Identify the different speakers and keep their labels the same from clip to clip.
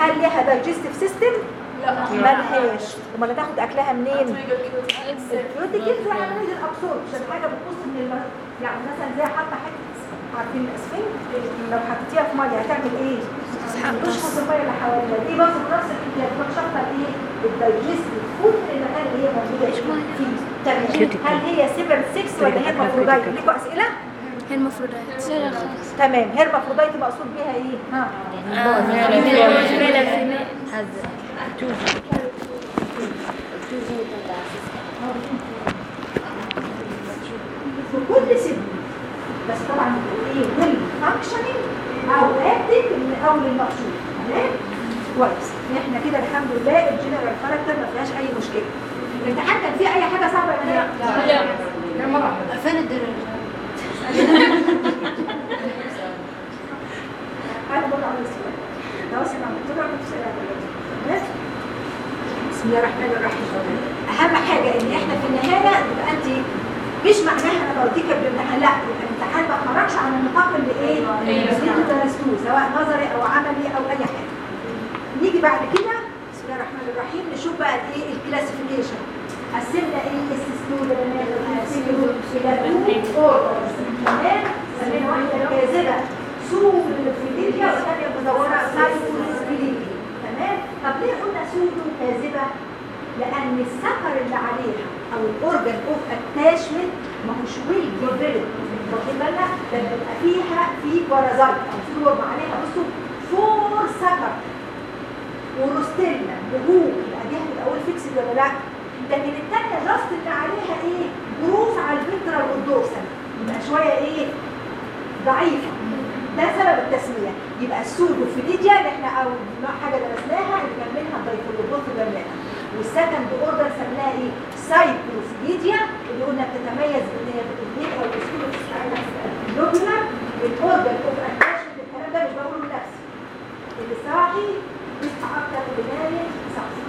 Speaker 1: هل ليها دايجستيف سيستم
Speaker 2: لا
Speaker 1: ملهاش امال هتاخد اكلها منين الكيوتيكلز عمليه الابسوربشن حاجه بتبص من الم... يعني مثلا زي حاطه حته عارفين الاسفنج لو حطيتيها في ميه هتعمل ايه؟ تشفط الميه اللي حواليها دي برضه نفس الحكايه تروح شفطه الايه؟ الدايجستيف فود من المكان اللي هي موجوده فيه تمام هل هي سيبر 6 ولا هي مفروضايت؟ ليكوا اسئله؟
Speaker 3: هي المفروضات
Speaker 1: تمام هيرمافروديت مقصود بيها ايه؟ ها في كل سن بس طبعا ايه ويل فانكشننج او اكتنج من اول المقصود تمام كويس احنا كده الحمد لله الجنرال كاركتر ما فيهاش اي مشكله الامتحان كان فيه اي حاجه صعبه ولا لا؟ لا مرة
Speaker 3: فين الدرجة؟
Speaker 1: انا بقول على السؤال ده اصلا عم بتطلع في السؤال تمام بسم الله الرحمن الرحيم اهم حاجه ان احنا في النهايه تبقى انت مش معناها انا بوديك بالامتحان لا يبقى الامتحان ما خرجش عن النطاق اللي ايه اللي انتوا درستوه سواء نظري او عملي او اي حاجه نيجي بعد كده بسم الله الرحمن الرحيم نشوف بقى الايه الكلاسيفيكيشن قسمنا ايه السيستول الى تو اوردرز تمام سمينا واحده كاذبه سودو فيديليا والثانيه مدوره سايكول فيديليا تمام طب ليه قلنا سودو كاذبه لان السكر اللي عليها او الاورجن اوف اتاشمنت ما هوش ويل ديفلوب واخد بالنا ده بيبقى فيها في بارازايت او في ورم عليها بصوا فور سكر وروستيلا وهوك يبقى دي هتبقى اول فيكس ولا لا لكن الثانيه جاست اللي عليها ايه جروف على الفيترال والدورسال يبقى شويه ايه ضعيفه ده سبب التسميه يبقى السودو فيديديا اللي احنا او نوع حاجه درسناها اللي كان منها الدايفولوبوت درسناها والسكند اوردر سميناها ايه سايكلوفيديا اللي قلنا بتتميز بان هي بتديك او السودو لوبولار الاوردر اوف اتاشمنت الكلام ده مش بقوله لنفسي اللي صاحي يصحى اكتر اللي نايم صحصح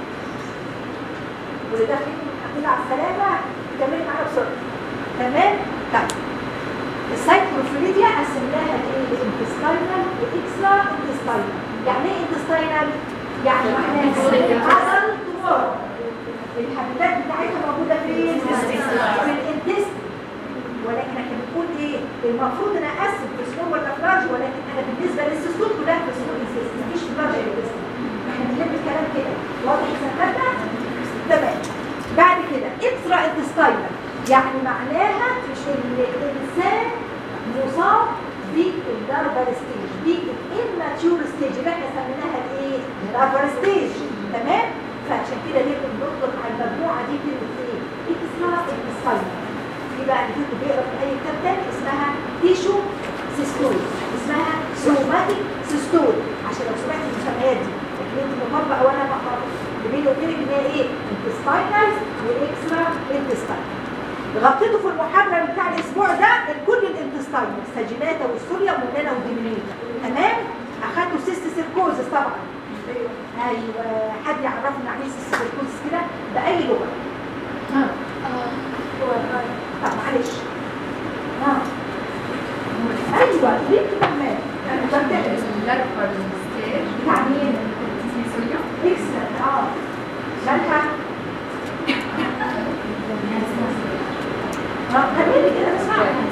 Speaker 1: واللي داخلين الحمد لله على السلامه كملي معانا بسرعه تمام طيب السايكلوفيديا قسمناها لايه لانتستاينال واكسترا انتستاينال يعني ايه انتستاينال يعني معناها عضل تمر الحبيبات بتاعتها موجوده فين في الانتست ولكن احنا بنقول ايه المفروض انا اقسم في سمول ولا في لارج ولكن انا بالنسبه للسيستول كلها في سمول انتست مفيش في لارج انتست احنا بنلم الكلام كده واضح سنتنا تمام بعد كده اكسترا انتستاينال يعني معناها ان الانسان مصاب بالداربر ستيج دي الاماتيور ستيج اللي احنا سميناها الايه؟ الداربر ستيج تمام؟ فعشان كده ليه بنطلق على المجموعه دي كلمه ايه؟ اكسترا انتستاينال في بقى اللي كنت بيقرا في اي كتاب تاني اسمها تيشو سيستول اسمها سوماتيك سيستول عشان لو سمعت المسميات دي لكن انت مطبقه وانا بقرا اللي بيني وبينك ان هي ايه؟ انتستاينال واكسترا انتستاينال غطيته في المحاضره بتاع الاسبوع ده كل الانتستاين الساجيناتا والسوريا والمونانا والديمينيتا تمام اخدته سيست سيركوزس طبعا ايوه حد يعرفنا عن ايه سيست سيركوزس كده باي لغه ها طب معلش ها ايوه ليه كمان بتاع مين اكسل اه مالها اه كملي كده اسمعي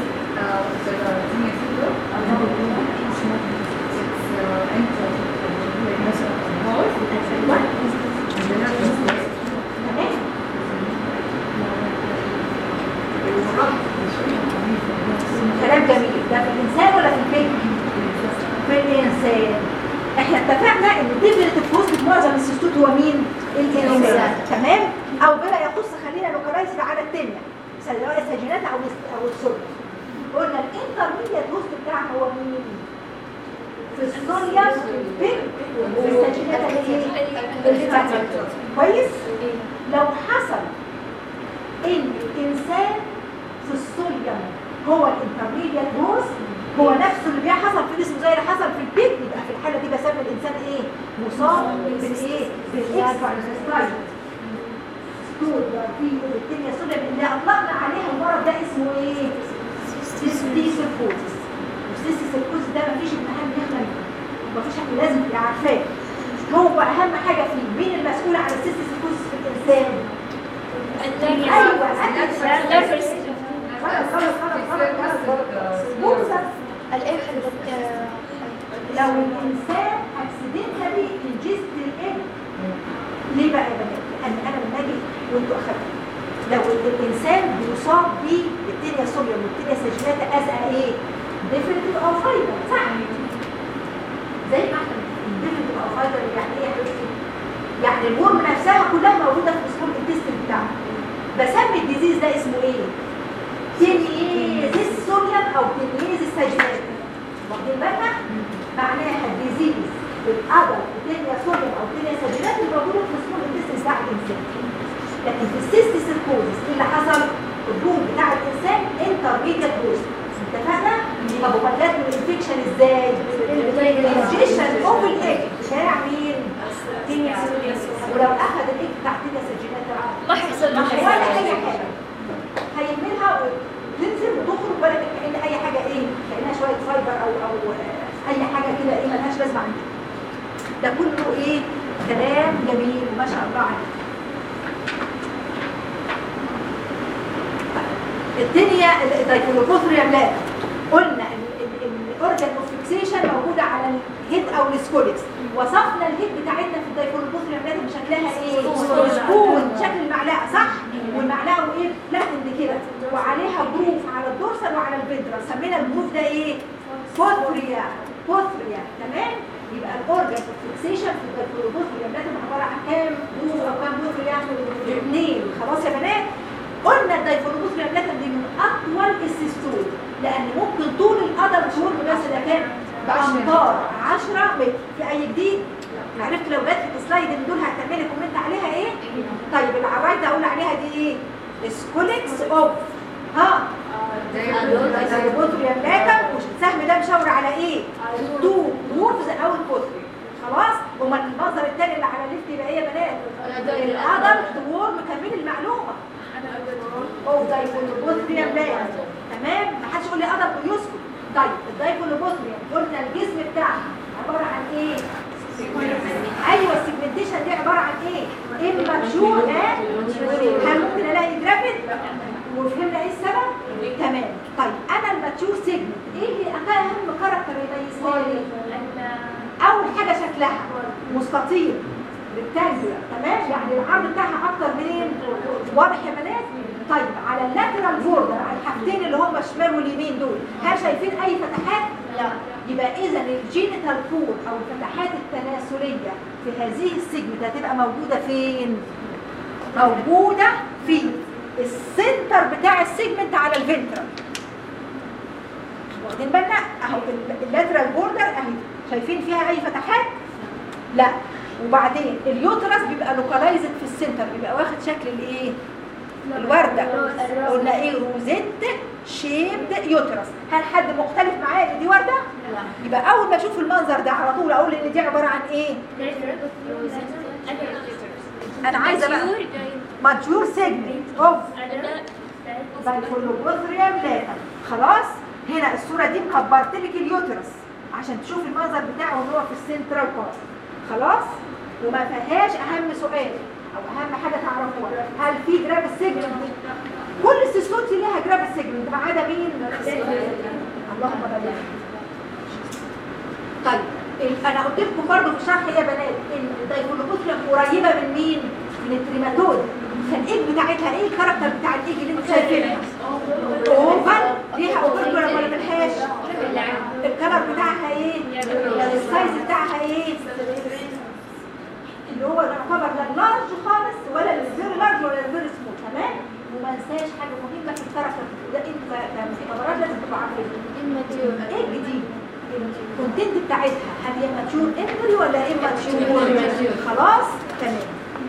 Speaker 1: كلام جميل ده في الانسان ولا في البيت في الانسان احنا اتفقنا ان الديفينيتيف هوست في معظم السيستوت هو مين الانسان تمام او بلا يخص خلينا لوكالايز على التانية سواء السجينات او او السوري قلنا الانترميديت هوست بتاعها هو مين في السوريا بيك والسجينات اللي هي كويس لو حصل ان الانسان في السوريا هو الانترميديت هوست هو نفسه اللي بيحصل في جسمه زي اللي حصل في البيت يبقى في الحاله دي بسمي الانسان ايه مصاب بالايه بالاكسترا انتستاين ستول في الدنيا سوريا اللي اطلقنا عليها المرض ده اسمه ايه سيستيسيركوزس والسيستيسيركوزس ده مفيش امتحان بيخلى منه مفيش حد لازم تبقى عارفاه هو الانسان ايوه خلاص خلاص خلاص خلاص خلاص بوصة
Speaker 3: الايه حضرتك
Speaker 1: لو الانسان اكسيدنتالي انجست الايه ليه بقى يا بنات لان انا لما اجي وانتوا اخدتوا لو الانسان بيصاب بالتينيا سوليوم والتينيا ساجيناتا از ايه ديفينيتيف او فايبر صح زي ما احنا ديفينيتيف او فايبر يعني ايه يا حبيبتي يعني الورم نفسها كلها موجوده في السكول انتستين بتاعها بسمي الديزيز ده اسمه ايه تينيزيس سوليوم او تينيزيس ساجيناتا واخدين بالنا معناها الديزيز بالادر تينيا سوليوم او تينيا ساجيناتا اللي موجوده في السكول انتستين بتاع الانسان لكن في السيستي سيركوزس ايه اللي حصل الجون بتاع الانسان انترميديت دوز اتفقنا طب امال جات له الانفكشن ازاي الانجيشن اوف الايج بتاع مين ولو اخذ الايج بتاع تينيا ساجيناتا
Speaker 3: ما حيحصل
Speaker 1: ولا اي حاجه هيعملها وتنزل وتخرج ولا كأن اي حاجه ايه كانها شويه فايبر او او آه، اي حاجه كده ايه ملهاش لازمه عندي ده كله ايه كلام جميل وما شاء الله عليك الدنيا الدايكولوبوثريا لا قلنا الاورجان اوف فيكسيشن موجوده على الهيد او السكوليكس وصفنا الهيد بتاعتنا في الدايكولوبوثريا بلاد بشكلها ايه سبون شكل المعلقه صح والمعلقه وايه فلاتند كده وعليها جروف على الدورسال وعلى الفيدرا سمينا الجروف ده ايه بوثريا بوثريا تمام يبقى الاورجان اوف فيكسيشن في الدايكولوبوثريا بلاد عباره عن كام جروف او كام بوثريا اثنين خلاص يا بنات قلنا الدايفورموس ريابلاتا دي من اطول السيستول لان ممكن طول القدم شهور بس ده كام بامتار 10 متر في اي جديد عرفت لو جت في السلايد من دول هتعملي كومنت عليها ايه طيب العرايد اقول عليها دي ايه سكوليكس اوف ها دايفورموس ريابلاتا والسهم ده مشاور على ايه تو وورفز او البوتري خلاص امال المنظر الثاني اللي على الليفت يبقى ايه يا بنات الادلت وورم كمل المعلومه او دايكولوبوثريا بلاد تمام ما حدش يقول لي ادب ويسكت طيب الدايكولوبوثريا قلنا الجسم بتاعها عباره عن ايه ايوه السيجمنتيشن دي عباره عن ايه اما مشهور هل ممكن الاقي جرافيت وفهمنا ايه السبب تمام طيب انا الماتيور سيجمنت ايه اللي اهم كاركتر يميزها لي اول حاجه شكلها مستطيل ريكتانجولار تمام يعني العرض بتاعها اكتر منين واضح يا بنات طيب على اللاترال بوردر على الحاجتين اللي هم الشمال واليمين دول هل شايفين اي فتحات لا يبقى اذا الجينيتال كور او الفتحات التناسليه في هذه السيجمنت هتبقى موجوده فين موجوده في السنتر بتاع السيجمنت على الفنترال واخدين بالنا اهو اللاترال بوردر اهي شايفين فيها اي فتحات لا وبعدين اليوترس بيبقى لوكالايزد في السنتر بيبقى واخد شكل الايه الورده قلنا ايه روزيت شيبد يوترس هل حد مختلف معايا ان دي ورده لا يبقى اول ما اشوف المنظر ده على طول اقول ان دي عباره عن ايه انا عايزه بقى ماتيور سيجمنت اوف دايكولوبوثريم لاتا خلاص هنا الصوره دي مكبرت لك اليوترس عشان تشوف المنظر بتاعه ان هو في السنترال بارت خلاص وما فيهاش اهم سؤال او اهم حاجه تعرفوها هل في جراب سيجمنت كل السيستوت ليها جراب سيجمنت ما عدا مين اللهم بارك طيب ال- انا قلت لكم برضه في الشرح يا بنات ان الدايكولوبوثريم قريبه من مين من التريماتود فالايج بتاعتها ايه الكاركتر بتاع الايج اللي انتوا شايفينها اوفر ليها اوفر ولا ملهاش الكلر بتاعها ايه السايز بتاعها ايه اللي هو يعتبر لا لارج خالص ولا الفيري لارج ولا الفيري سمول تمام وما انساش حاجه مهمه في الكاركتر ده انت كمختبرات لازم تبقى عارفين ايه الجديد الكونتنت بتاعتها هل هي ماتشور امبري ولا ايه ماتشور خلاص تمام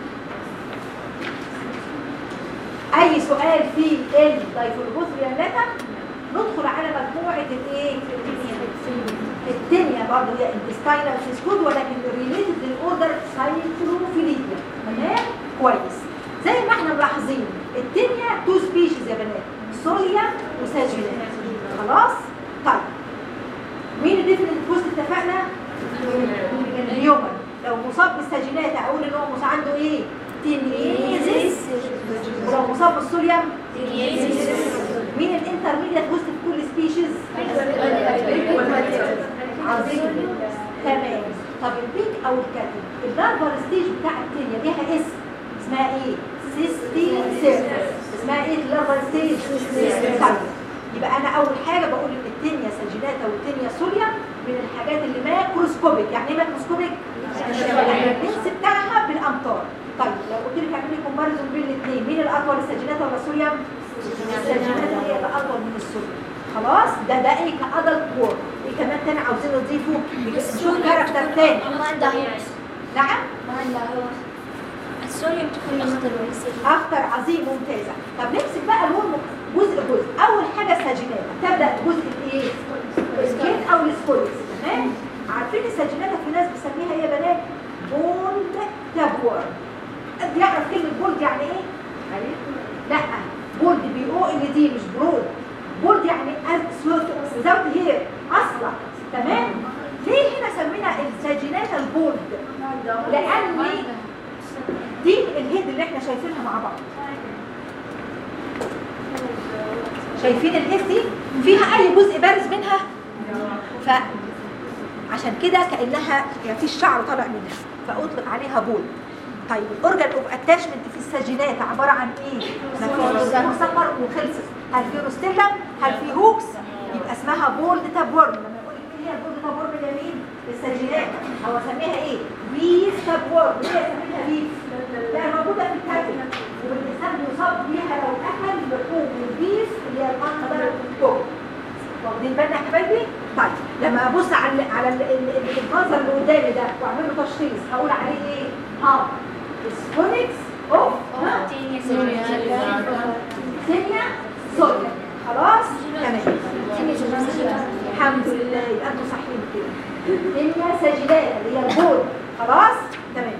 Speaker 1: اي سؤال في الدايفولوبوثريا لاتا ندخل على مجموعه الايه التانية برضه هي intestinal سيسكود ولكن ريليتد للاوردر سايكلوفيليا تمام كويس زي ما احنا ملاحظين التانية تو سبيشيز يا بنات سوليا وساجينا خلاص طيب مين الديفنت بوست اتفقنا الهيومن لو مصاب بالساجينات اقول ان هو مصاب عنده ايه تنيزيس مين الانترميديت هوست في كل سبيشيز عظيم تمام طب البيك او الكاتل اللارفال ستيج بتاع التانية ليها اسم اسمها ايه سيستين سيرفس اسمها ايه اللارفال ستيج طيب يبقى انا اول حاجه بقول ان التانية ساجيناتا والتانية سوريا من الحاجات اللي ماكروسكوبيك يعني ايه ماكروسكوبيك يعني البنس بتاعها بالامتار طيب لو قلت لك اعملي كومباريزون بين الاثنين مين الاطول الساجيناتا ولا سوريا الساجيناتا هي الاطول من السوريا خلاص ده ده ايه كادلت وورد ايه كمان تاني عاوزين نضيفه نشوف كاركتر تاني
Speaker 3: ما عندها هوس
Speaker 1: نعم
Speaker 3: ما عندها هوس السوريوم تكون أخضر ويصير
Speaker 1: اخطر عظيم ممتازه طب نمسك بقى الورم جزء جزء اول حاجه الساجيناتا تبدا بجزء الايه الجيت او السكوليس تمام عارفين الساجيناتا في ناس بتسميها ايه يا بنات بولد تابور حد يعرف كلمه بولد يعني ايه لا بولد بي او ال دي مش برود بولد يعني وزاوت هير اصلا تمام ليه هنا سمينا الساجيناتا البولد لان دي الهيد اللي احنا شايفينها مع بعض شايفين الهيد دي فيها اي جزء بارز منها ف عشان كده كانها يعني في الشعر طالع منها فاطلق عليها بول طيب الاورجن اوف اتاشمنت في الساجينات عباره عن ايه مسمر وخلصت هل في روستيلم هل في هوكس يبقى اسمها بولد تابورن لما يقول لك ايه هي البولد تابورن اليمين الساجينات هو اسميها ايه بيف تابورن ليه اسميها بيف لا موجوده في الكاتب والانسان بيصاب بيها لو اكل لحوم البيف اللي هي القناه فوق واخدين بالنا يا حبايبي؟ طيب لما ابص على ال- على ال- ال- ال- المنظر اللي قدامي ده واعمل له تشخيص هقول عليه ايه؟ ها سبونكس اوف ها سينيا سوريا خلاص؟ تمام الحمد لله يبقى انتوا صحيين كده سينيا ساجيدات اللي هي البول خلاص؟ تمام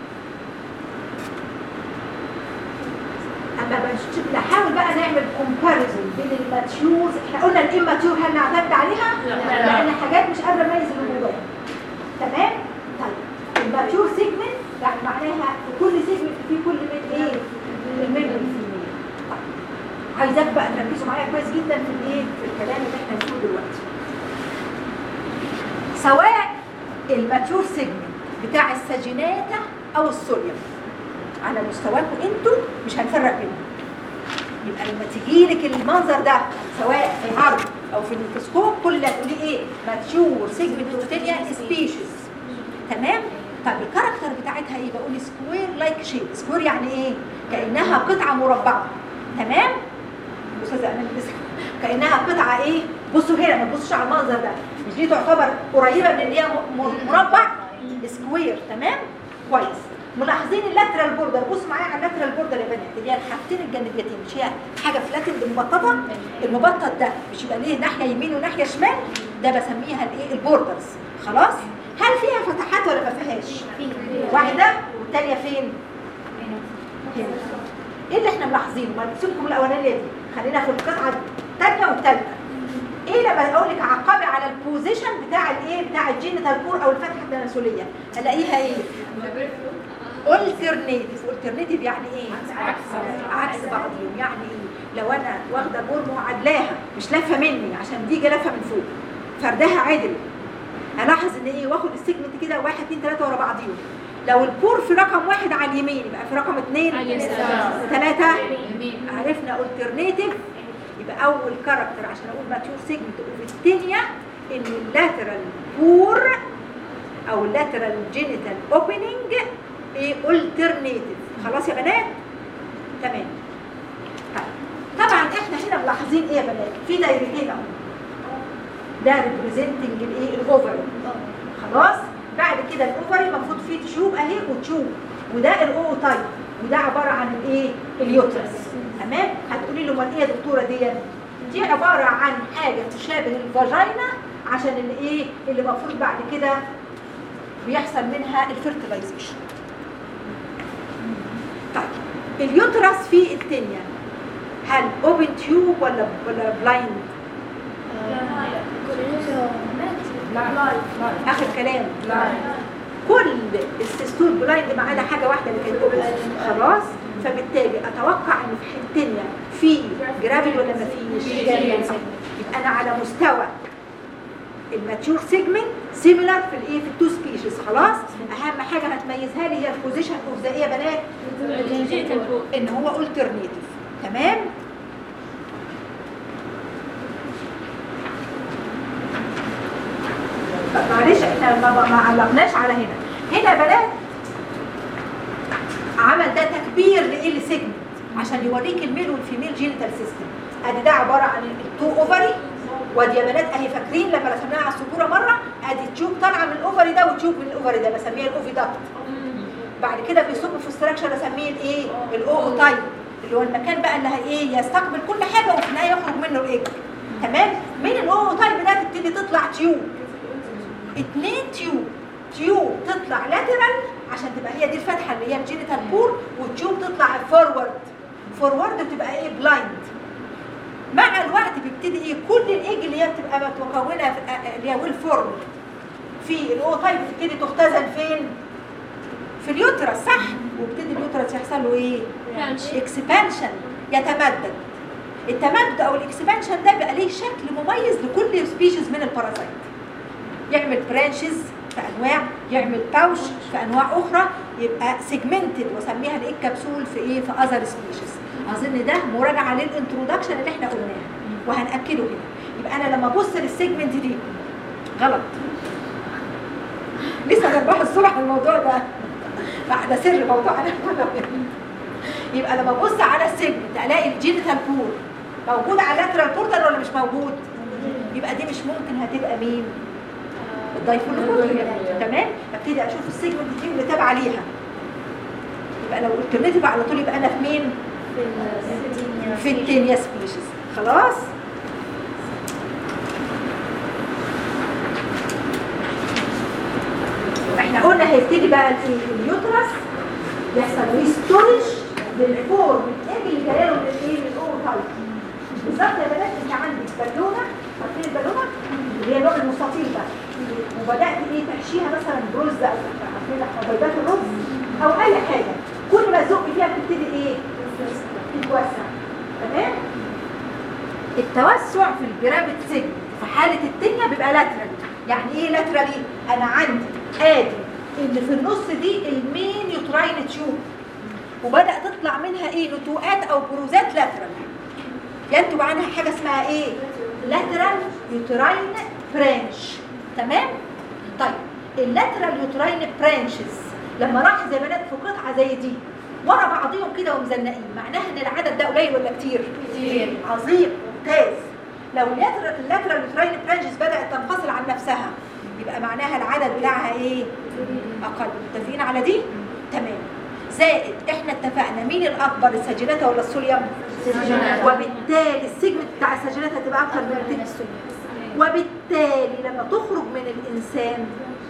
Speaker 1: اما بنشوف نحاول بقى نعمل كومباريزون بين الماتيورز احنا قلنا الاماتيور هل نعتمد عليها؟ لان حاجات مش قادره اميز اللي جواها تمام؟ طيب الماتيور سيجمنت يعني معناها في كل سيجمنت في كل من ايه؟ من الميل والفيميل طيب عايزاك بقى تركزوا معايا كويس جدا في الايه؟ في الكلام اللي احنا هنقوله دلوقتي سواء الماتيور سيجمنت بتاع الساجيناتا او السوليوم على مستواكم انتوا مش هنفرق بينهم يبقى لما تيجي لك المنظر ده سواء في عرض او في الميكروسكوب كل اللي هتقولي ايه ماتيور سيجمنت اوفتينيا سبيشيز تمام طب الكاركتر بتاعتها ايه بقول سكوير لايك شيب سكوير يعني ايه كانها قطعه مربعه تمام استاذه انا لسه كانها قطعه ايه بصوا هنا ما تبصوش على المنظر ده مش دي تعتبر قريبه من اللي هي م- م- مربع سكوير تمام كويس ملاحظين اللاترال بوردر بصوا معايا على اللاترال بوردر يا بنات اللي هي الحاجتين الجانبيتين مش هي حاجه فلاتند مبططه المبطط ده مش يبقى ليه ناحيه يمين وناحيه شمال ده بسميها الايه البوردرز خلاص هل فيها فتحات ولا ما فيهاش واحده والثانيه فين هنا ايه اللي احنا ملاحظينه ما نسيبكم الاولانيه دي خلينا في القطعه الثانيه والثالثه ايه لما اقول لك عقبي على البوزيشن بتاع الايه بتاع الجينيتال كور او الفتحه التناسليه الاقيها ايه alternative alternative يعني ايه عكس بعضهم يعني ايه لو انا واخده بورم وعدلاها مش لافه مني عشان دي جايه لافه من فوق فردها عدل الاحظ ان ايه واخد السيجمنت كده واحد اتنين تلاته ورا بعضيهم لو البور في رقم واحد على اليمين يبقى في رقم اتنين
Speaker 2: على اليسار.
Speaker 1: ثلاثه عرفنا alternative يبقى اول كاركتر عشان اقول ماتيور سيجمنت وفي الثانيه ان اللاترال بور او اللاترال جينيتال اوبننج ايه alternative خلاص يا بنات تمام طيب. طبعا احنا هنا ملاحظين ايه يا بنات في دايرتين اهو ده ريبريزنتنج الايه الاوفري خلاص بعد كده الاوفري المفروض فيه تشوب اهي وتشوب وده الاو تايب وده عباره عن الايه اليوترس تمام هتقولي له امال ايه يا دكتوره دي دي عباره عن حاجه تشابه الفاجينا عشان الايه اللي المفروض بعد كده بيحصل منها الفيرتلايزيشن طيب اليوترس في التانية هل اوبن تيوب ولا ولا بلايند اخر كلام كل السيستول بلايند ما عدا حاجه واحده اللي كانت اوبن خلاص فبالتالي اتوقع ان في حتتنا في جرافيد ولا ما فيش يبقى انا على مستوى الماتيور سيجمنت سيميلر في الايه في التو سبيشيز خلاص اهم حاجه هتميزها لي هي البوزيشن اوف ذا ايه يا بنات ان هو الترنيتيف تمام طب معلش احنا ما ما علقناش على هنا هنا يا بنات عمل ده تكبير ل سيجمنت عشان يوريك الميل والفيميل جينيتال سيستم ادي ده عباره عن التو اوفري وادي يا بنات اهي فاكرين لما رسمناها على السبوره مره ادي تيوب طالعه من الاوفري ده وتيوب من الاوفري ده بسميها الاوفي داكت بعد كده بيصب في الستراكشر اسميه الايه الاو تايب اللي هو المكان بقى اللي هي ايه يستقبل كل حاجه وفي النهايه يخرج منه الايج تمام من الاو تايب ده تبتدي تطلع تيوب اتنين تيوب تيوب تطلع لاترال عشان تبقى هي دي الفتحه اللي هي الجينيتال بور والتيوب تطلع فورورد فورورد بتبقى ايه بلايند مع الوقت بيبتدي ايه كل الايج اللي هي بتبقى متكونه في- اللي هي ويل فورم في الاو تايب بتبتدي تختزن فين في اليوترس صح وبتدي اليوترس يحصل له ايه اكسبانشن يتمدد التمدد او الاكسبانشن ده بقى ليه شكل مميز لكل سبيشيز من البارازايت يعمل برانشز في انواع يعمل باوش في انواع اخرى يبقى سيجمنتد واسميها الايه كبسول في ايه في اذر سبيشيز اظن ده مراجعه للانترودكشن اللي احنا قلناها وهناكده هنا يبقى انا لما ابص للسيجمنت دي غلط لسه جنبها الصبح الموضوع ده ده سر موضوعنا يبقى لما ابص على السيجمنت الاقي الجينيتال بور موجود على اللاترال بوردر ولا مش موجود يبقى دي مش ممكن هتبقى مين الدايفولوكوتري تمام ابتدي اشوف السيجمنت دي اللي تابعه ليها يبقى لو الالترناتيف على طول يبقى انا في مين في التينيا سبيشيز خلاص احنا قلنا هيبتدي بقى في اليوترس يحصل ريستورج للفور الايج اللي جايه له من الايه من الاوفر تايب بالظبط يا بنات انت عندك بالونه عارفين البالونه اللي هي النوع المستطيل ده وبدات ايه تحشيها مثلا برز او عارفين حبيبات الرز او اي حاجه كل ما تزق فيها بتبتدي ايه تتوسع تمام التوسع في الجرافيت سيجن في حاله التنيا بيبقى لاترال يعني ايه لاترالي انا عندي ادي اللي في النص دي المين يوتراين تيوب وبدا تطلع منها ايه نتوءات او بروزات لاترال ينتج عنها حاجه اسمها ايه لاترال يوتراين برانش تمام طيب اللاترال يوتراين برانشز لما راح زي بنات في قطعه زي دي ورا بعضهم كده ومزنقين معناها ان العدد ده قليل ولا كتير
Speaker 3: كتير.
Speaker 1: عظيم ممتاز لو اللاترال اللاترال يوتراين برانشز بدات تنفصل عن نفسها يبقى معناها العدد بتاعها ايه اقل متفقين على دي تمام زائد احنا اتفقنا مين الاكبر السجلات ولا السوليوم
Speaker 3: السجلات.
Speaker 1: وبالتالي السيجمنت بتاع السجلات هتبقى اكتر من التاني وبالتالي لما تخرج من الانسان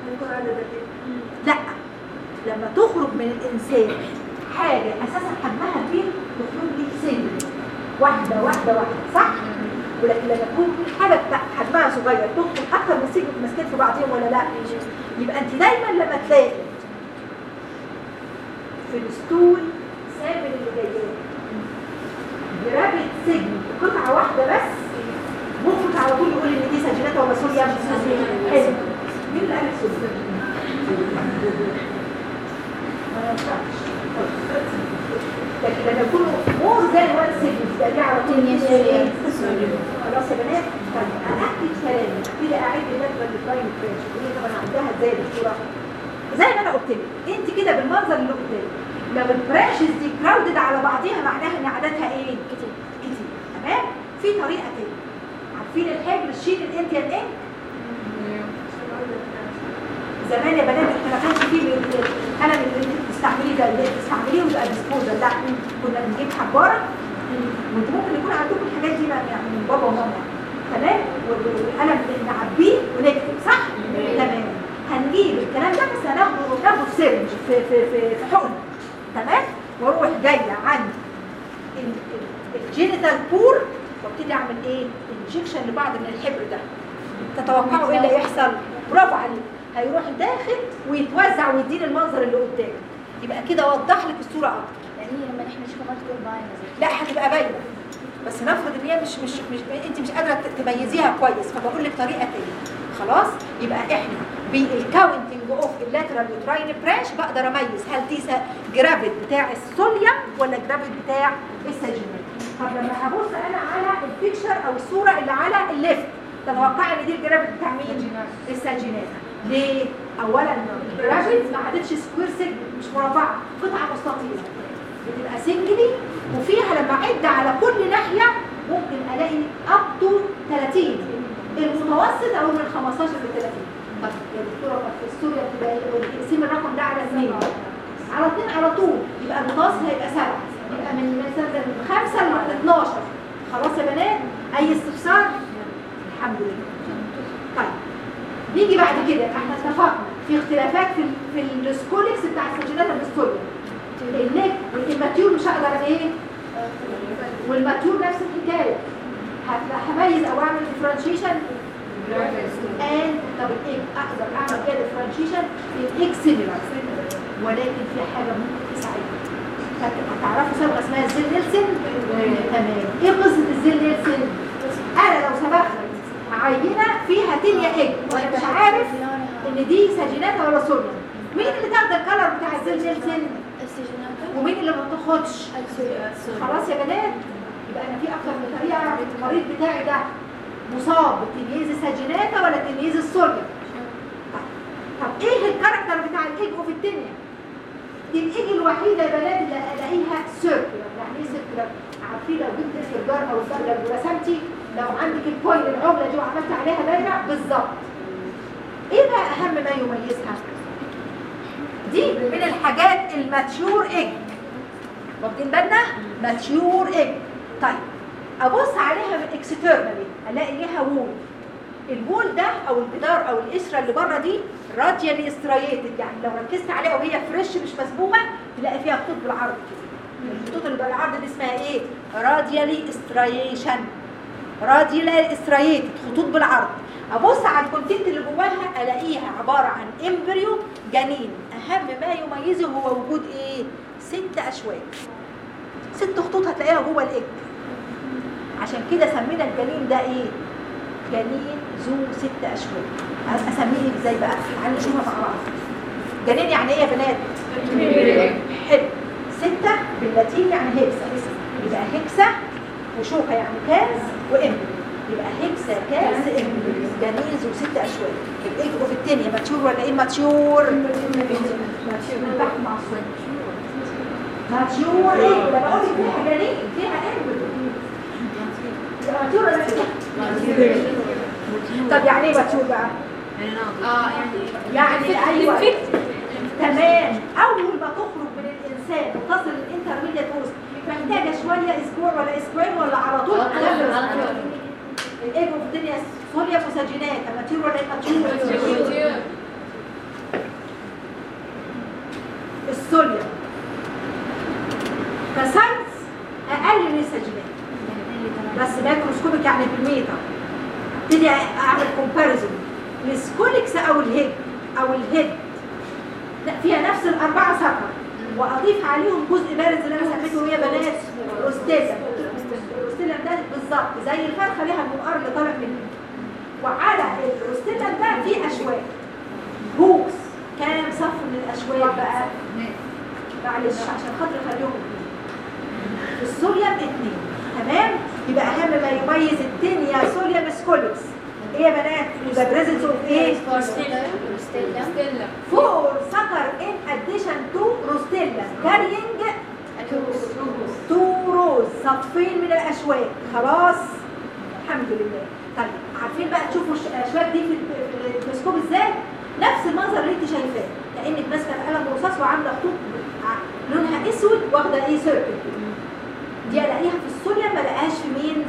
Speaker 1: لا لما تخرج من الانسان حاجه اساسا حجمها كبير تخرج لي سن واحده واحده واحده صح ولكن لما تكون حاجه بتاع حجمها صغير تخرج اكتر من سن ماسكين في بعضهم ولا لا يبقى انت دايما لما تلاقي في الستول سامر اللي جاي جرابت سجن قطعه واحده بس مخرج على طول يقول ان دي سجلات ولا سوريا حلو مين اللي قال سوريا؟ ما ينفعش لكن لما يكونوا مور ذان وان سيجمنت يبقى دي على طول
Speaker 3: الدنيا سوريا.
Speaker 1: خلاص يا بنات طيب انا اكتب كلامي ابتدي اعيد اللفه اللي تايم فريش هي طبعا عندها ازاي الدكتوره زي ما انا قلت لك انت كده بالمنظر اللي قدامك لو البراشز دي كراودد على بعضيها معناها ان عددها ايه؟ كتير كتير تمام؟ في طريقه تانية عارفين الحبر الشيل الانتيان انك زمان يا بنات احنا ما كانش فيه القلم اللي انت بتستعمليه ده اللي بتستعمليه ويبقى ديسبوزل لا كنا بنجيب حباره وانتوا ممكن يكون عندكم الحاجات دي بقى يعني من بابا وماما تمام والقلم اللي نعبيه ونكتب صح؟ تمام هنجيب الكلام ده بس هناخده ناخده في سرنج في في في, في حقن تمام واروح جايه عند ال- ال- الجينيتال بور وابتدي اعمل ايه؟ انجكشن لبعض من الحبر ده تتوقعوا ايه اللي هيحصل؟ برافو عليك هيروح داخل ويتوزع ويديني المنظر اللي قدامي يبقى كده وضح لك الصوره اكتر لان
Speaker 3: هي لما نحن نشوفها تكون باينه
Speaker 1: لا هتبقى باينه بس نفرض ان هي مش مش, مش انت مش قادره ت- تميزيها كويس فبقول لك طريقه تانية خلاص يبقى احنا بالكاونتنج اوف اللاترال يوتراين برانش بقدر اميز هل دي جرافيت بتاع السوليوم ولا جرافيت بتاع الساجينال طب لما هبص انا على البيكشر او الصوره اللي على الليفت تتوقع ان دي الجرافيت بتاع مين؟ الساجينال ليه؟ اولا الجرافيت ما عادتش سكوير سيجمنت مش مربعه قطعه مستطيله بتبقى سنجلي وفيها لما اعد على كل ناحيه ممكن الاقي اب تو 30 المتوسط او من 15 ل 30 طب يا دكتوره طب في السوريا بتبقى ايه اقسم الرقم ده على اثنين على اثنين على طول يبقى المتوسط هيبقى سبعه يبقى من مثلا من 5 ل 12 خلاص يا بنات اي استفسار الحمد لله طيب نيجي بعد كده احنا اتفقنا في اختلافات في ال- في السكوليكس بتاع السجلات بالسوليوم النك والماتيور مش هقدر ايه والماتيور نفس الحكايه هت- هميز او اعمل ديفرنشيشن and طب الايه اقدر اعمل كده ديفرنشيشن الاكس سيميلار ولكن في حاجه ممكن تساعدني هت- هتعرفوا سابقه اسمها الزيل نيلسون تمام ايه قصه الزيل نيلسون انا لو سبقت عينه فيها تينيا ايج وانا مش عارف ان دي ساجيناتا ولا سوليوم مين اللي تاخد الكلر بتاع الزيل نيلسون
Speaker 3: السجنات
Speaker 1: ومين اللي ما تاخدش خلاص يا بنات يبقى انا في اكتر من طريقه المريض بتاعي ده مصاب بتمييز الساجيناتا ولا تمييز السوليوم طب, طب ايه الكاركتر بتاع الايج اوف التنيا دي الايج الوحيده يا بنات اللي الاقيها سيركلر يعني ايه سيركلر عارفين لو جبت الفرجار او الفرجر ورسمتي لو عندك الكوين العمله دي وعملت عليها دايره بالظبط ايه بقى اهم ما يميزها دي من الحاجات الماتيور ايج واخدين بالنا ماتيور ايج طيب ابص عليها من اكسترنالي الاقي ليها وول الوول ده او الجدار او القشره اللي بره دي راديالي استريتد يعني لو ركزت عليها وهي فريش مش مسبومه تلاقي فيها خطوط بالعرض كده الخطوط اللي بالعرض دي اسمها ايه راديالي استريشن راديالي استريتد خطوط بالعرض ابص على الكونتنت اللي جواها الاقيها عباره عن امبريو جنين اهم ما يميزه هو وجود ايه ست اشواك ست خطوط هتلاقيها جوه الايج عشان كده سمينا الجنين ده ايه جنين ذو ست اشواك اسميه ازاي بقى تعالوا نشوفها مع بعض جنين يعني ايه يا بنات حلو ستة باللاتين يعني هيكسا يبقى هيكسا وشوكة يعني كاز وامبريو يبقى هيكسا كاز امبريو جنين ذو ست اشواك الايج اوف التانية ماتيور ولا ايه ماتيور البحث مع الصوت ماتيور ايه ده بقول لك فيها جنين فيها امبريو يبقى ماتيور ولا لا؟ طب يعني ايه ماتيور بقى؟
Speaker 3: اه يعني
Speaker 1: يعني ايوه تمام اول ما تخرج من الانسان وتصل الانترميديت اوست محتاجه شويه اسبوع ولا اسبوعين ولا على طول الايجو في الدنيا سوريا مساجنات ماتيور ولا ماتيور السوريا كسايز اقل من الساجنات بس مايكروسكوبيك يعني بالميتر ابتدي اعمل كومباريزون السكوليكس او الهيد او الهيد لا فيها نفس الاربعه سكر واضيف عليهم جزء بارز اللي انا سميته هي بنات روستيلا الروستيلا ده بالظبط زي الفرخه ليها المنقار اللي طالع منها وعلى الروستيلا ده في اشواك هوكس كام صف من الاشواك بقى معلش عشان خاطر اخليهم اتنين السوليوم اتنين تمام يبقى اهم ما يميز التنيا سوليوم سكوليكس ايه يا بنات يبقى بريزنس اوف ايه فور سكر ان اديشن تو روستيلا كارينج تو روز صفين من الاشواك خلاص الحمد لله طيب عارفين بقى تشوفوا الش- الاشواك دي في ال- في الميكروسكوب ازاي نفس المنظر اللي انت شايفاه كانك ماسكه القلم رصاص وعامله خطوط ع- لونها اسود واخده ايه سيركل دي الاقيها في السوريا ما الاقيهاش في مين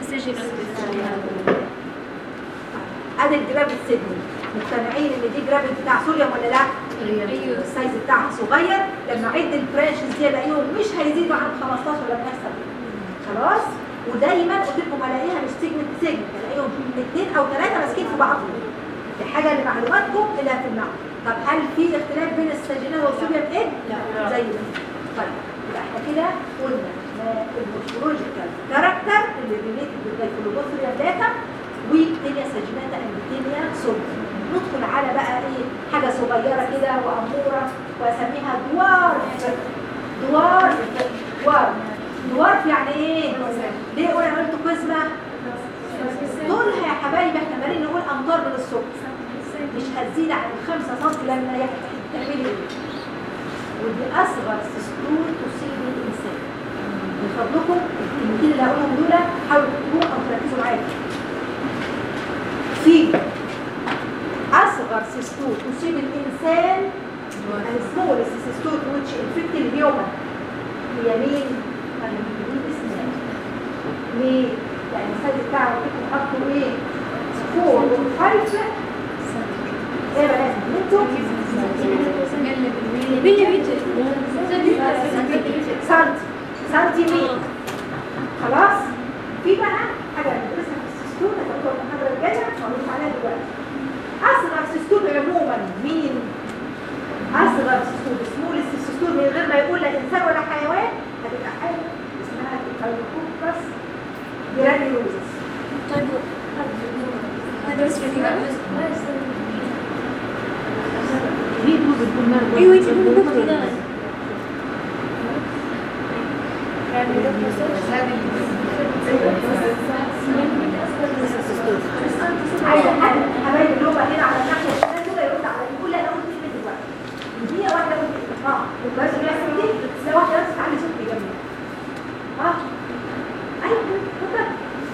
Speaker 1: ادي الجرافيت سيدني مقتنعين ان دي جرافيت بتاع سوريا ولا لا السايز بتاعها صغير لما اعد البرانشز دي الاقيهم مش هيزيدوا عن 15 لما يحصل خلاص ودايما قلت لكم الاقيها مش سيجمنت سيجمنت الاقيهم اثنين او ثلاثه ماسكين في بعضهم دي حاجه لمعلوماتكم اللي في المعنى طب هل في اختلاف بين السجينات والسوريا بايه؟ لا زي ما طيب يبقى احنا كده قلنا المورفولوجيكال كاركتر اللي ريليتد بالجلوكوفيريا داتا والتينيا ساجيناتا انديتينيا سولف ندخل على بقى ايه حاجه صغيره كده واموره واسميها دوارف دوارف دوارف دوارف يعني ايه؟ ليه قلنا عملت قزمه؟ دولها يا حبايبي احنا مالين نقول امتار من الصبح مش هتزيد عن 5 سم لما يحتاج تعملي ايه؟ ودي اصغر سستول تصيب الانسان من فضلكم الكلمتين اللي هقولهم دول حاولوا تكتبوهم او تركزوا معايا في اصغر سستول تصيب الانسان السمولست سستول which infect الهيومن هي مين؟ المجنون اسمها ليه؟ يعني السايز بتاعه ممكن حطوا ايه؟ 4 و 5 ايه بقى انتوا سنتي سنتيمتر خلاص في بقى حاجه بندرسها في السستول هتاخدوها المحاضره الجايه هقول عليها دلوقتي اصغر سستول عموما مين اصغر سستول سمولست سستول من غير ما يقول لا انسان ولا حيوان هتبقى حاجه اسمها الكالكوكس جرانيولوزس
Speaker 3: طيب هذا بس في ايوه انت بتقولي كده
Speaker 1: عايزه حد حبايب اللي هم هنا على الناحيه الشمال دول يرد على يقول لي انا قلت كلمه دلوقتي دقيقه واحده قلت اه بس بيحصل دي لا واحده بس تعالي صوتي جنبي اه ايوه اتفضل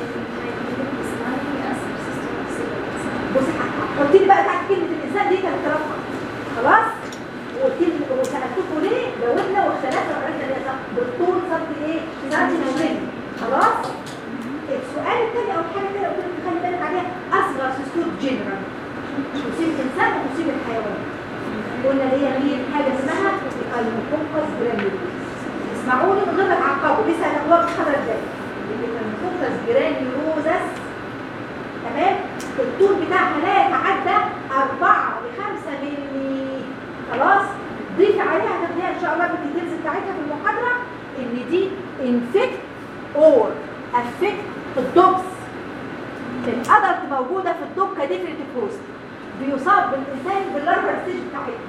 Speaker 1: بصي حطي لي بقى تحت كلمه الانسان دي كانت رفعه خلاص وقلت لي وسالتكم ليه جاوبنا واختلفنا وعرفنا ان هي صح بالطول صد ايه سنتي خلاص السؤال الثاني او الحاجه الثانيه قلت لك خلي بالك عليها اصغر سيستول جنرال تصيب الانسان وتصيب الحيوان قلنا اللي هي مين حاجه اسمها الكالموكوكس جرانيولوس اسمعوني من غير ما تعقبوا لسه هناخدوها في الحلقه الجايه الكالموكوكس جرانيولوزس تمام الطول بتاعها لا يتعدى 4 ل 5 مللي خلاص ضيفي عليها هتاخديها ان شاء الله بالديتيلز بتاعتها في المحاضره ان دي انفكت اور افكت الدوبس الادلت موجوده في الدوب كديفرنت بوست بيصاب بالانسان باللارفر ستيج بتاعتها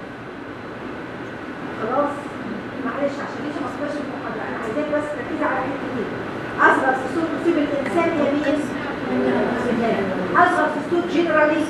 Speaker 1: خلاص معلش عشان ليش ما اصبرش في المحاضره انا عايزاك بس تركزي على الحته دي اصغر سيستول تصيب الانسان هي مين؟ اصغر سيستول جنرالي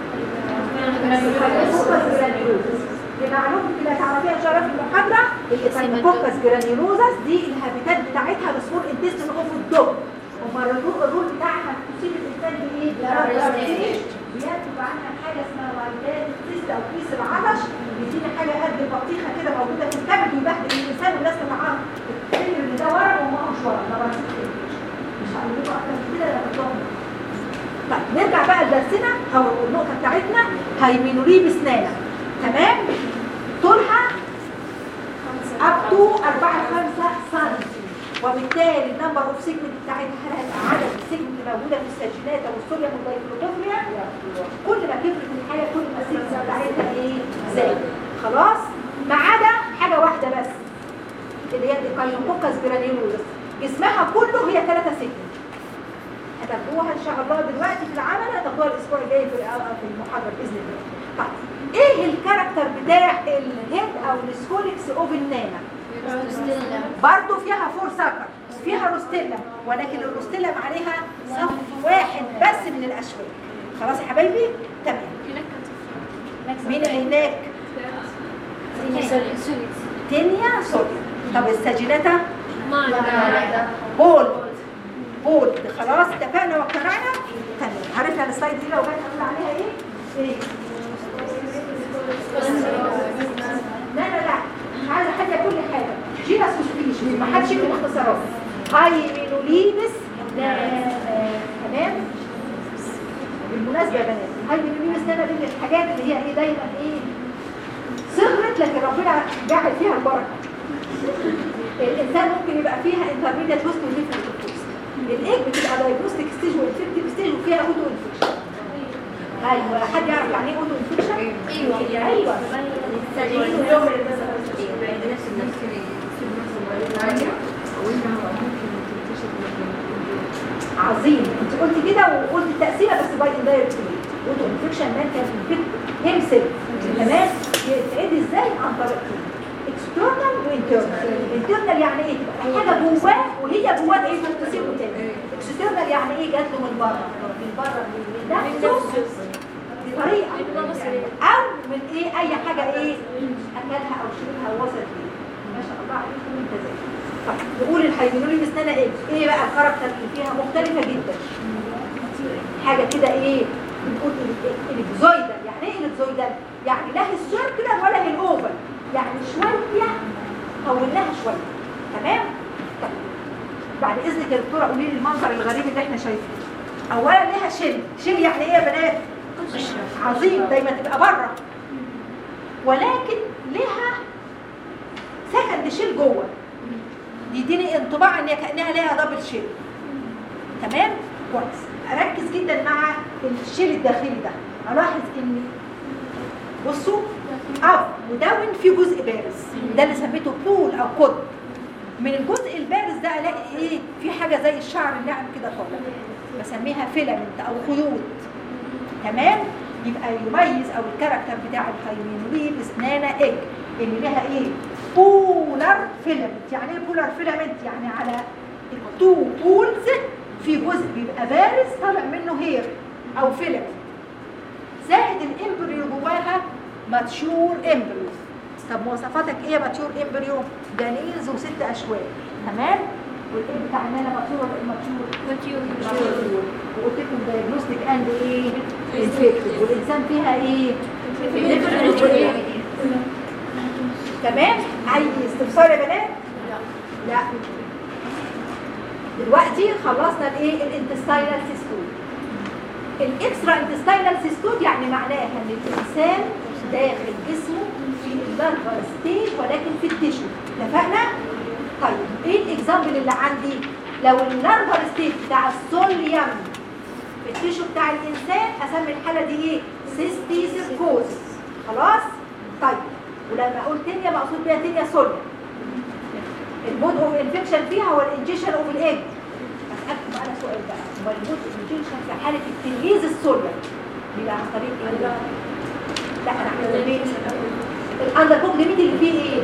Speaker 1: بمعلومة كده تعرفيها ان شاء الله في المحاضرة الاسايموكوكس جرانيولوزس دي الهابيتات بتاعتها السمول انتستين اوف الدوب وما الرول الرول بتاعها تصيب الانسان بايه؟ بينتج عنها حاجة اسمها وايدات التست او كيس العطش بيدينا حاجة قد البطيخة كده موجودة في الكبد ويبهدل الانسان والناس تتعرف تفتكر ان ده ورم وما هوش ورم ده ورم مش هقول لكم اكتر من كده لما تطلعوا طيب نرجع بقى لدرسنا او النقطة بتاعتنا هيمينوليه بسنانة تمام طولها up to 4 5 سم وبالتالي النمبر اوف سيجمنت بتاعتها هل هيبقى عدد السيجمنت اللي موجوده في السجينات او السوليوم والدايكلوتوفريا كل ما كبرت الحاجه كل ما السيجمنت بتاعتها ايه زاد خلاص ما عدا حاجه واحده بس اللي هي الديكايوكوكس جرانيولوزس جسمها كله هي 3 سيجمنت هتاخدوها ان شاء الله دلوقتي في العمل هتاخدوها الاسبوع الجاي في في المحاضره باذن الله طيب ايه الكاركتر بتاع الهيد او السكوليكس اوف النانا برضو فيها فور سكر فيها روستيلا ولكن الروستيلا عليها صف واحد بس من الاشواك خلاص يا حبايبي تمام مين اللي هناك تينيا سوريا طب السجينتا بولد بولد خلاص اتفقنا واقتنعنا تمام عرفنا السلايد دي لو جت هنقول عليها ايه ايه لا لا لا مش عايزه حد كل حاجه جينس وسبيشيز ما حدش يكتب اختصارات هاي مينوليبس ده تمام بالمناسبه يا بنات هاي مينوليبس ده من الحاجات اللي هي ايه دايما ايه صغرت لكن ربنا جعل فيها البركه الانسان ممكن يبقى فيها انترميديت هوست وديفرنت هوست الايج بتبقى دايجنوستيك ستيج والانفكتيف ستيج وفيها اوتو انفكشن ايوه حد يعرف يعني ايه اوتو انفكشن ايوه ايوه عظيم انت قلت كده وقلت التقسيمه بس باي اندايركت قلت انفكشن مان كان هيمسل تمام يتعدي ازاي عن طريق اكسترنال وانترنال انترنال يعني ايه تبقى حاجه جواه وهي جواه ايه تسيبه تاني اكسترنال يعني ايه جات له من بره من بره من نفسه بطريقه او من ايه اي حاجه ايه اكلها او شربها ووصلت ليه ما شاء الله عليكم انت زي طيب نقول الهيدروليك اسنانه ايه ايه بقى الكاركتر اللي فيها مختلفه جدا حاجه كده ايه بنقول الابزويدال يعني ايه الابزويدال يعني لا السيركلر ولا الاوفل يعني شويه طولناها شويه تمام طيب. بعد اذنك يا دكتوره قولي لي المنظر الغريب اللي احنا شايفينه اولا ليها شيل شيل يعني ايه يا بنات عظيم دايما تبقى بره ولكن لها سكند شيل جوه يديني انطباع ان هي كانها ليها دبل شيل تمام كويس اركز جدا مع الشيل الداخلي ده الاحظ ان بصوا اب وداون في جزء بارز ده اللي سميته بول او قطب من الجزء البارز ده الاقي ايه في حاجه زي الشعر الناعم كده طالع بسميها فيلامنت او خيوط تمام يبقى يميز او الكاركتر بتاع الهايمينولين اسنانه اج ان لها ايه بولر فيلامنت يعني ايه بولر فيلامنت يعني على التو بولز في جزء بيبقى بارز طالع منه هير او فيلامنت زائد الامبريو جواها ماتشور امبريو طب مواصفاتك ايه ماتشور امبريو جنيز وست اشواك تمام والايه بتاع ان انا ماتشور ولا ماتشور ماتشور وقلت لكم دايجنوستيك اند ايه انفكتيف والانسان فيها ايه تمام اي استفسار يا بنات لا دلوقتي خلصنا الايه الانتستاينال سيستول الاكسترا انتستاينال سيستول يعني معناها ان الانسان داخل جسمه في اللارفا ستيج ولكن في التيشو اتفقنا طيب ايه الاكزامبل اللي عندي لو اللارفا ستيج بتاع السوليوم في التيشو بتاع الانسان اسمي الحاله دي ايه سيستي سيركوز خلاص طيب ولما اقول تينيا مقصود بيها تينيا سوليوم المود اوف انفكشن فيها هو الانجيشن اوف الايج اسالكم على سؤال بقى هو المود اوف انفكشن في حاله التمييز السوليوم بيبقى عن طريق ايه لا انا عايزه البيت الاندر بوك ليميت اللي فيه ايه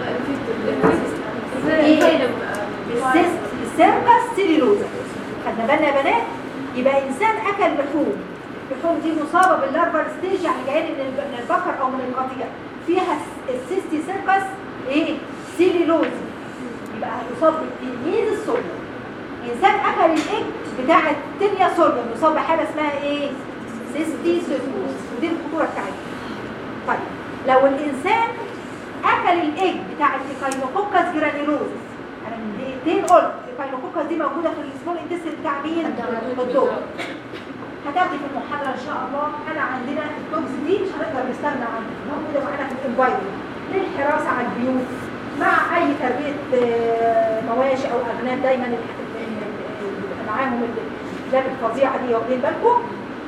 Speaker 1: ايه السيست السيركس سيليلوزا خدنا بالنا يا بنات يبقى انسان اكل لحوم اللحوم دي مصابه باللارفر ستيج يعني جايه من الب- من البقر او من القطيع فيها الس- السيستي سيركس ايه سيليلوزا يبقى هيصاب بالتلميذ الصوديوم انسان اكل الايج بتاع التنيا صوديوم يصاب بحاله اسمها ايه سيستي سيركوز ودي الخطوره بتاعتها طيب لو الانسان اكل الايج بتاع الكاينوكوكس جرانيلوزس انا من دقيقتين قلت الكاينوكوكس دي موجوده في السمول انتستين بتاع مين الدكتور هتاخدي في المحاضره ان شاء الله انا عندنا التوكس دي مش هنقدر نستغنى عنها موجوده معانا في الانفايرمنت للحراسه على البيوت مع اي تربيه آه، مواشي او اغنام دايما ال- ال- ال- ال- معاهم الكلاب الفظيعه دي واخدين بالكم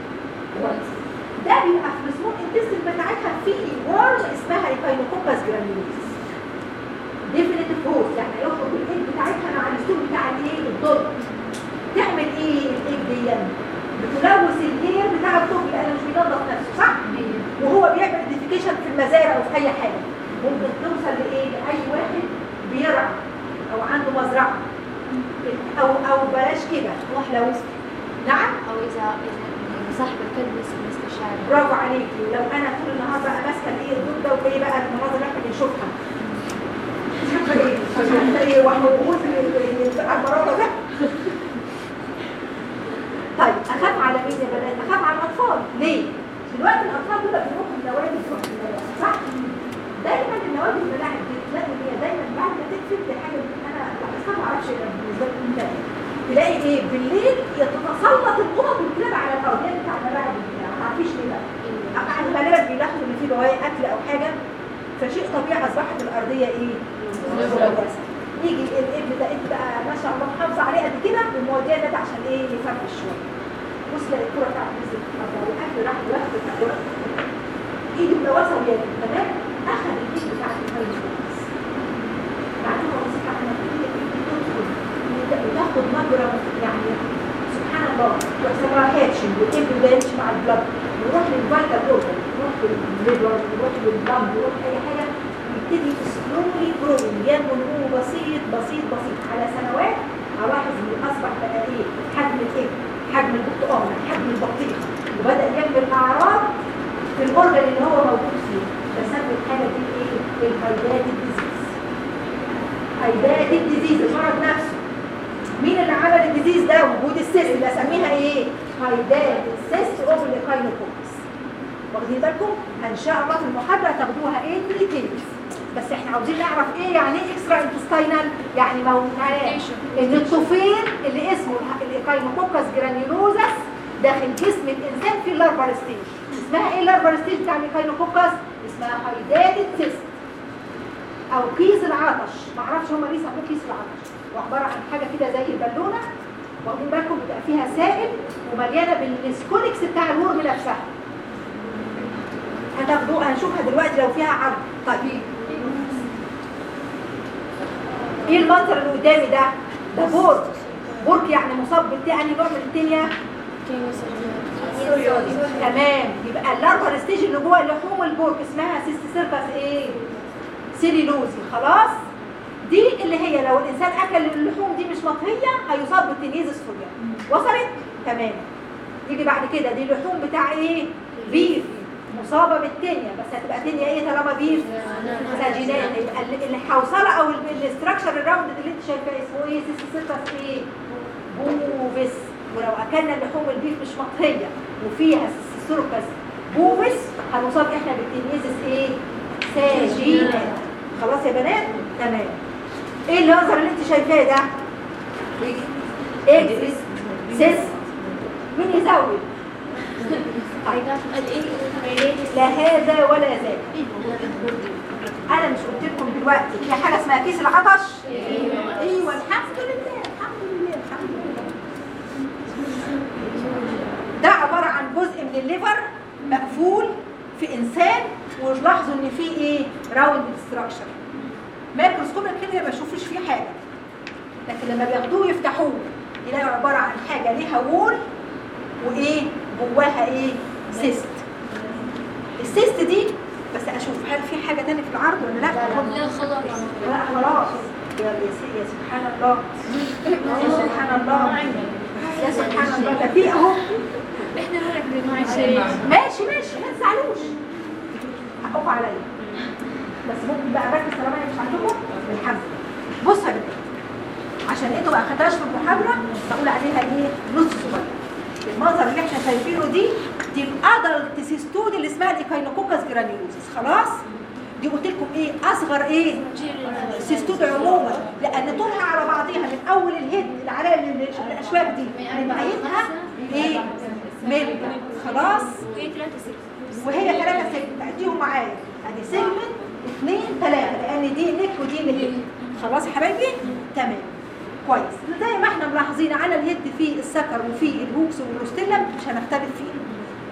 Speaker 1: ده بيبقى في السمول انتستين بتاعتها في ورم اسمها ايكاينوكوكس جرانيولوس ديفينيتيف هوست يعني يخرج الايد بتاعتها مع الستول بتاع الايه الضد تعمل ايه الايد دي بتلوث الجير بتاع الطفل لانه مش بينظف نفسه صح وهو بيعمل ايدنتيفيكيشن في المزارع وفي اي حاجه ممكن توصل لايه لاي واحد بيرعى او عنده مزرعه او او بلاش كده لو نعم
Speaker 3: او اذا اذا صاحب الكلب مسك الشارع
Speaker 1: برافو عليكي لو انا طول النهار بقى ماسكه الايه الدود ده وايه بقى المناظر اللي احنا بنشوفها شايفه ايه شايفه ايه واحد بيبوظ على المرضى ده طيب اخاف على مين يا بنات اخاف على الاطفال ليه دلوقتي الاطفال دول بيروحوا النوادي تروح الملاعب صح دايما النوادي الملاعب دي تلاقي هي دايما بعد ما تقفل دي حاجه انا لاحظتها ما اعرفش بالنسبه لي انت إيه. تلاقي ايه بالليل يتسلط القطط والكلاب على الارض يعني بتاع الملاعب دي ما عارفيش ليه بقى أقعد غالبا بيلاحظوا ان في بواقي اكل او حاجه فشيء طبيعي اصبحت الارضيه ايه؟ ملوثه يجي الابن ده انت بقى ما شاء الله محافظه عليه قد كده وموديه ده عشان ايه يفرفش شويه بص لقى الكوره بتاعت نزلت في الارض والاكل راح واخد الكوره ايده ملوثه ويده تمام اخذ الايد بتاعت الفيروس بعدين هو مسك على الله يحصل لها هاتشنج والابن ده يمشي مع البلد يروح للفيتال اورجن يروح للليفر يروح لللم يروح اي حاجه يبتدي سلولي جروينج ينمو نمو بسيط بسيط بسيط على سنوات هلاحظ ان اصبح بقى ايه حجم الايه حجم البرتقال حجم البطيخ وبدا يعمل اعراض في الاورجن اللي هو موجود فيه بسمي الحاجه دي ايه الهايدات الديزيز هايدات الديزيز المرض نفسه مين اللي عمل الديزيز ده وجود السيست اللي اسميها ايه هايدات السيست اوف الايكاينوكوكس واخدين بالكم ان شاء الله في المحاضره تاخدوها ايه ديتيلز بس احنا عاوزين نعرف ايه يعني ايه اكسترا انتستينال يعني موجودات ان الطفيل اللي اسمه الايكاينوكوكس جرانيولوزس داخل جسم الانسان في اللارفال ستيج اسمها ايه اللارفال ستيج بتاع الايكاينوكوكس اسمها هايدات السيست او كيس العطش معرفش هما ليه سموه كيس العطش وعباره عن حاجه كده زي البالونه واخدين بالكم بيبقى فيها سائل ومليانه بالسكوليكس بتاع الورم نفسها هتاخدوها هنشوفها دلوقتي لو فيها عرض طيب ايه المنظر اللي قدامي ده ده بورك بورك يعني مصاب بالتاني نوع من التانية تمام يبقى اللارفر ستيج اللي جوه لحوم البورك اسمها سيست سيركس ايه سيليلوزي خلاص دي اللي هي لو الانسان اكل اللحوم دي مش مطهيه هيصاب بالتنيزس فوريا وصلت تمام يجي بعد كده دي اللحوم بتاع ايه بيف مصابه بالتنيا بس هتبقى تنيا ايه طالما بيف ساجينات يبقى ال- الحوصله او الاستراكشر الراوند اللي انت شايفاه اسمه ايه سيست سيركس ايه بوفيس ولو اكلنا اللحوم البيف مش مطهيه وفيها سيركس بوفيس هنصاب احنا بالتنيزس ايه ساجينات خلاص يا بنات تمام ايه المنظر اللي انت شايفاه ده اكس سيس مين يزود طيب لا هذا ولا ذاك انا مش قلت لكم دلوقتي في حاجه اسمها كيس العطش ايوه الحمد لله الحمد لله الحمد لله ده عباره عن جزء من الليفر مقفول في انسان ولاحظوا ان فيه ايه راوند ستراكشر مايكروسكوب كده ما يشوفوش فيه حاجه لكن لما بياخدوه يفتحوه يلاقوا عباره عن حاجه ليها وول وايه جواها ايه سيست السيست دي بس اشوف هل في حاجه تانية في العرض ولا لا
Speaker 3: لا خلاص
Speaker 1: لا خلاص يا يا سي- يا سبحان الله يا سبحان الله يا سبحان الله ده في اهو
Speaker 3: احنا نركز مع الشيء
Speaker 1: ماشي ماشي ما تزعلوش حقكم عليا بس ممكن بقى اركز طالما انا مش عندكم الحمد لله بص يا بنات عشان انتوا ما اخدتهاش في المحاضره بقول عليها ايه نص صغير المنظر اللي احنا شايفينه دي دي الادلت سيستود اللي اسمها الايكاينوكوكس جرانيولوزيس خلاص دي قلت لكم ايه اصغر ايه السيستود عموما لان طولها على بعضيها من اول الهيد اللي على ال- الاشواك دي لنهايتها ايه ملي خلاص
Speaker 3: وهي ثلاثة ست
Speaker 1: وهي ثلاثة سيجمنت عديهم معايا ادي سيجمنت اثنين ثلاثة لان دي نك ودي نك خلاص يا حبايبي تمام كويس زي ما احنا ملاحظين على اليد في السكر وفي الهوكس والروستيلم مش هنختلف فيها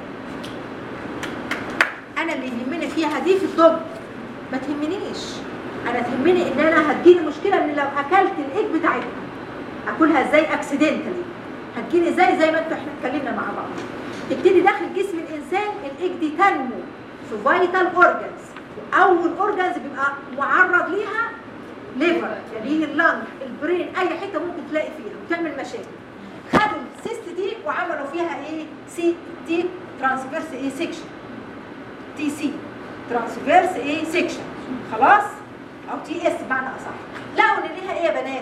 Speaker 1: انا اللي يهمني فيها دي في الضب ما تهمنيش انا تهمني ان انا هتجيلي مشكله من لو اكلت الايج بتاعتها اكلها ازاي اكسيدنتالي هتجيلي ازاي زي ما انتوا احنا اتكلمنا مع بعض تبتدي داخل جسم الانسان الايج دي تنمو في فيتال اورجانز اول اورجانز بيبقى معرض ليها ليفر يعني اللنج البرين اي حته ممكن تلاقي فيها وتعمل مشاكل خدوا السيست دي وعملوا فيها ايه سي تي ترانسفيرس ايه سيكشن تي سي ترانسفيرس ايه سيكشن خلاص او تي اس بمعنى اصح لقوا ان ليها ايه يا بنات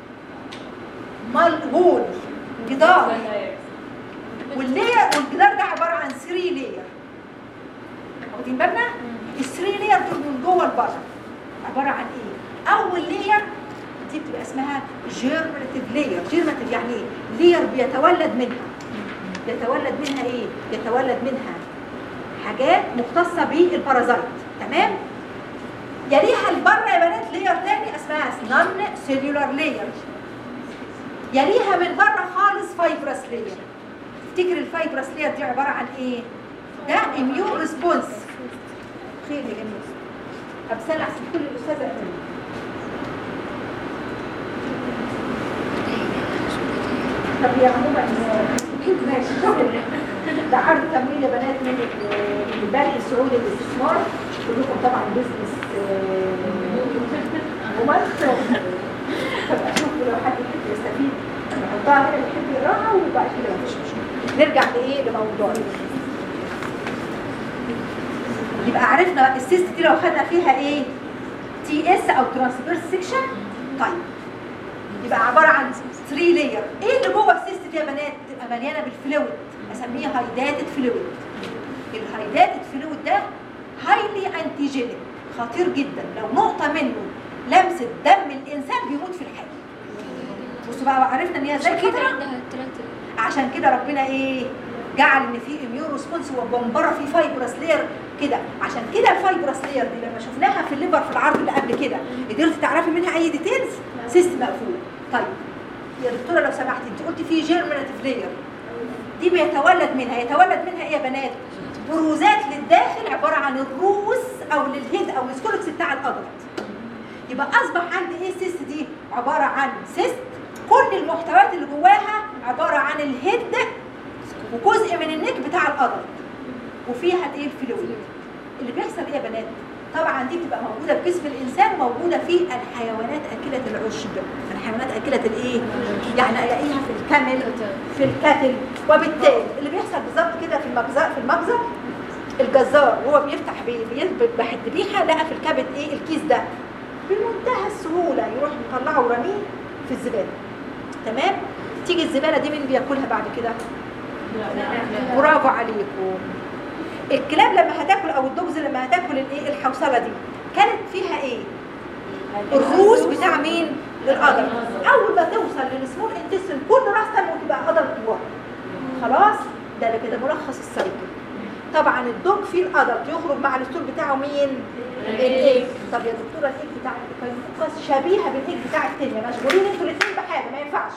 Speaker 1: مال وول جدار واللير والجدار ده عباره عن 3 لير واخدين بالنا الثري لير دول من جوه لبره عباره عن ايه اول لير دي بتبقى اسمها جيرمنتيف لير جيرمنتيف يعني ايه لير بيتولد منها يتولد منها ايه يتولد منها حاجات مختصه بالبارازايت تمام يليها لبره يا بنات لير تاني اسمها نون سيلولار لير يليها من بره خالص فايبرس لير تفتكر الفايبرس لير دي عباره عن ايه ده اميون ريسبونس خير يا جميل طب استنى احسن كل الاستاذه أمين. طب يا عموما ماشي شكرا ده عرض تمويل يا بنات من ال- من البنك السعودي للاستثمار كلكم طبعا بزنس ممثل فبقى شوفوا لو حد يحب يستفيد نحطها هنا اللي يحب يقراها وبعد كده مفيش مشكله نرجع لايه لموضوعنا يبقى عرفنا بقى السيست دي لو خدنا فيها ايه تي اس او ترانسفيرس سيكشن طيب يبقى عباره عن 3 لاير ايه اللي جوه السيست دي يا بنات تبقى مليانه بالفلويد اسميها هايداتد فلويد الهايداتد فلويد ده هايلي انتيجينيك خطير جدا لو نقطه منه لمست دم الانسان بيموت في الحال بصوا بقى عرفنا ان هي زي
Speaker 3: عشان كده
Speaker 1: كده
Speaker 3: عندها الثلاثة
Speaker 1: عشان كده ربنا ايه جعل ان في اميون ريسبونس وبنبره في فايبرس لير كده عشان كده الفايبرس لير دي لما شفناها في الليفر في العرض اللي قبل كده قدرتي تعرفي منها اي ديتيلز سيست مقفول طيب يا دكتوره لو سمحتي انت قلتي في جيرميناتيف لير دي بيتولد منها يتولد منها ايه يا بنات بروزات للداخل عباره عن الروس او للهيد او السكولكس بتاع الادلت يبقى اصبح عندي ايه السيست دي عباره عن سيست كل المحتويات اللي جواها عباره عن الهيد وجزء من النك بتاع الادلت وفيها ايه الفلويد اللي بيحصل ايه يا بنات طبعا دي بتبقى موجوده في جسم الانسان وموجوده في الحيوانات اكله العشب الحيوانات اكله الايه يعني الاقيها في الكمل في الكتل وبالتالي اللي بيحصل بالظبط كده في المجزر في المجزر الجزار وهو بيفتح بي- بيذبح الذبيحه لقى في الكبد ايه الكيس ده بمنتهى السهوله يروح مطلعه ورميه في الزباله تمام تيجي الزباله دي مين بياكلها بعد كده برافو عليكم الكلاب لما هتاكل او الدوجز لما هتاكل الايه الحوصله دي كانت فيها ايه الروس بتاع مين للقدر اول ما توصل للسمول انتستين كل راس تنمو تبقى قدر جوه خلاص ده اللي كده ملخص السايكل طبعا الدوج فيه القدر يخرج مع الستول بتاعه مين الايج طب يا دكتوره الايج بتاع الكاينوكوكس شبيهه بالايج بتاع التانية مشغولين انتوا الاثنين بحاجه ما ينفعش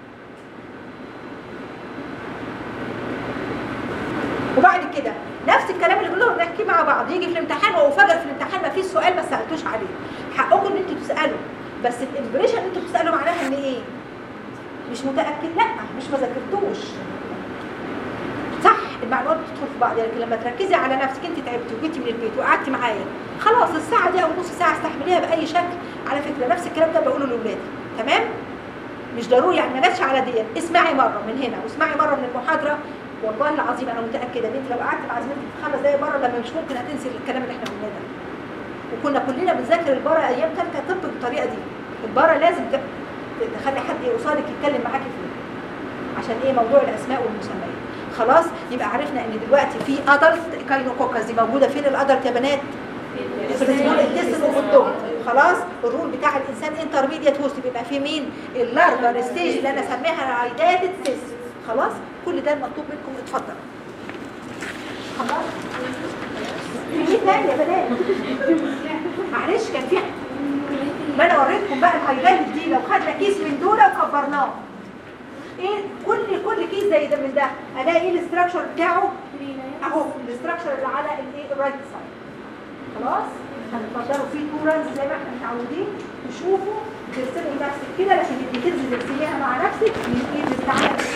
Speaker 1: وبعد كده نفس الكلام اللي بنقوله بنحكيه مع بعض يجي في الامتحان وافاجئ في الامتحان ما فيش سؤال ما سالتوش عليه حقكم ان انتوا تسالوا بس الامبريشن اللي انتوا بتسالوا معناها ان ايه مش متاكد لا مش ما ذاكرتوش صح المعلومات بتدخل في بعض لكن لما تركزي على نفسك انت تعبتي وجيتي من البيت وقعدتي معايا خلاص الساعه دي او نص ساعه استحمليها باي شكل على فكره نفس الكلام ده بقوله لاولادي تمام مش ضروري يعني ما جاتش على ديت اسمعي مره من هنا واسمعي مره من المحاضره والله العظيم انا متاكده ان انت لو قعدت مع زميلتك في خمس دقايق بره لما مش ممكن هتنسي الكلام اللي احنا قلناه ده وكنا كلنا بنذاكر البره ايام ثالثه طب بالطريقه دي البره لازم ت- تخلي حد قصادك يتكلم معاكي فيه عشان ايه موضوع الاسماء والمسميات خلاص يبقى عرفنا ان دلوقتي في ادلت كاينوكوكس دي موجوده فين الادلت يا بنات في السمول انتستين وفي الدم خلاص الرول بتاع الانسان انترميديت هوست بيبقى فيه مين اللارفر ستيج اللي انا اسميها رايداتد سيس خلاص كل ده المطلوب منكم اتفضل خلاص في ايه تاني يا بنات معلش كان في ما انا وريتكم بقى الهايلايت دي لو خدنا كيس من دول وكبرناه ايه كل كل كيس زي ده من ده الاقي ايه الاستراكشر بتاعه اهو الاستراكشر اللي على الايه الرايت سايد خلاص هنفضلوا فيه تو رانز زي ما احنا متعودين تشوفوا ترسموا نفسك كده لكن الديتيلز ترسميها مع نفسك الايد بتاعتك